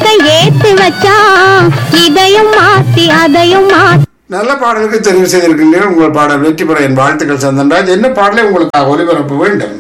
விளக்க ஏத்தி வச்சான் இதையும் மாத்தி அதையும் மாத்தி நல்ல பாடலுக்கு தெரிவு செய்திருக்கின்றீர்கள் உங்கள் பாடல் வெற்றி பெற என் வாழ்த்துக்கள் சந்தன்ராஜ் என்ன பாடலை உங்களுக்கு ஒலிபரப்ப வேண்டும்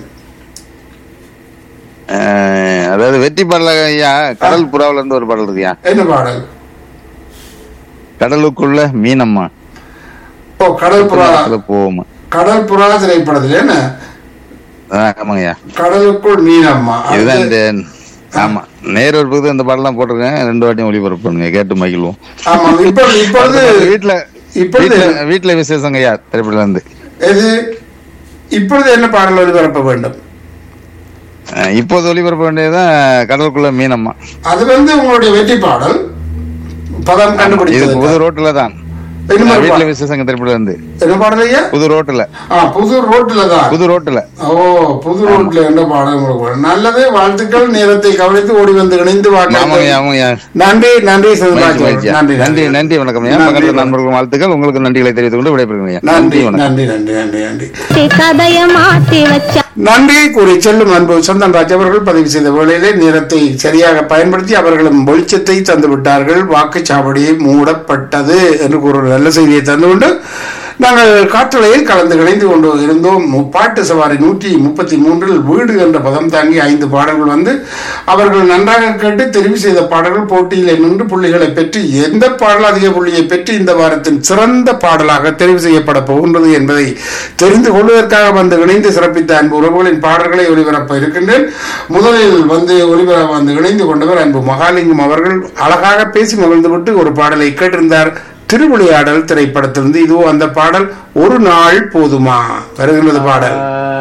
அஹ், அதாவது வெற்றி பாடல ஐயா கடல் புறாவுல இருந்து ஒரு பாடல் இருக்குயா என்ன பாடல் கடலுக்குள்ள மீனம்மா ஓ கடல் புறா கடலுக்குள்ள போவோமா கடல் புறா திரைப்படத்தில் என்ன அஹ், ஆமாங்கய்யா கடலுக்குள் மீனம்மா இதுதான் அடுத்து- இந்த ஆமா நேரு பக்கத்து இந்த பாடலாம் போட்டிருக்கேன் ரெண்டு வாட்டியும் ஒளிபரப்பு பண்ணுங்க கேட்டு மகிழ்வோம் ஆமா இப்பொழுது இப்பொழுது வீட்டுல இப்பொழுது வீட்டுல வீட்டுல விசேஷங்க ஐயா திரைப்படல இருந்து எது இப்பொழுது என்ன பாடல் ஒலிபரப்ப வேண்டும் அஹ், இப்போது ஒளிபரப்ப வேண்டியதுதான் கடலுக்குள்ள மீனம்மா அது வந்து உங்களுடைய வெற்றி பாடல் பதம் இது கண்டுபிடிச்சது புது ரோட்டுல தான் என்ன வீட்டுல பாடல்? விசேஷங்க திரைப்படம் இருந்து என்ன பாடல் ஐயா புது ரோட்டுல ஆ புது ரோட்ல தான் புது ரோட்டுல ஓ புது ரோட்ல என்ன பாடல் உங்களுக்கு வேணும்? நல்லது வாழ்த்துக்கள் நேரத்தை கவனித்து ஓடி வந்து இணைந்து ஆமாங்கய்யா வாங்க ஆமாங்கய்யா நன்றி நன்றி மகிழ்ச்சி, சிவராஜ் மகிழ்ச்சியா. நன்றி நன்றி நன்றி வணக்கம் ஐயா நன்றி, பக்கத்துல வணக்கம். நண்பர்கள் வாழ்த்துக்கள் உங்களுக்கு நன்றிகளை தெரிவித்துக் கொண்டு விடைபெறுகிறேன் ஐயா. நன்றி நன்றி வணக்கம் நன்றி நன்றி நன்றி நன்றி கதைய மாத்தி வச்சான் நன்றியை கூறி செல்லும் அன்பு சந்தன் ராஜ் அவர்கள் பதிவு செய்த வேளையிலே நேரத்தை சரியாக பயன்படுத்தி அவர்களும் வெளிச்சத்தை தந்து விட்டார்கள் வாக்குச்சாவடி மூடப்பட்டது என்று கூற ஒரு நல்ல செய்தியை தந்துகொண்டு நாங்கள் காற்றலையில் கலந்து இணைந்து கொண்டு இருந்தோம் மு- பாட்டு சவாரி நூற்றி முப்பத்தி மூன்றில் வீடு என்ற பதம் தாங்கி ஐந்து பாடல்கள் வந்து அவர்கள் நன்றாக கேட்டு தெரிவு செய்த பாடல்கள் போட்டியில் நின்று புள்ளிகளை பெற்று எந்த பாடல் அதிக புள்ளியை பெற்று இந்த வாரத்தின் சிறந்த பாடலாக தெரிவு செய்யப்பட போகின்றது என்பதை தெரிந்து கொள்வதற்காக வந்து இணைந்து சிறப்பித்த அன்பு உறவுகளின் பாடல்களை ஒளிபரப்ப இருக்கின்றேன் முதலில் வந்து ஒளிபர வந்து இணைந்து கொண்டவர் அன்பு மகாலிங்கம் அவர்கள் அழகாக பேசி மகிழ்ந்துவிட்டு ஒரு பாடலை கேட்டிருந்தார் திருவிளையாடல் திரைப்படத்திலிருந்து இதுவோ அந்த பாடல் ஒரு நாள் போதுமா வருகின்றது பாடல்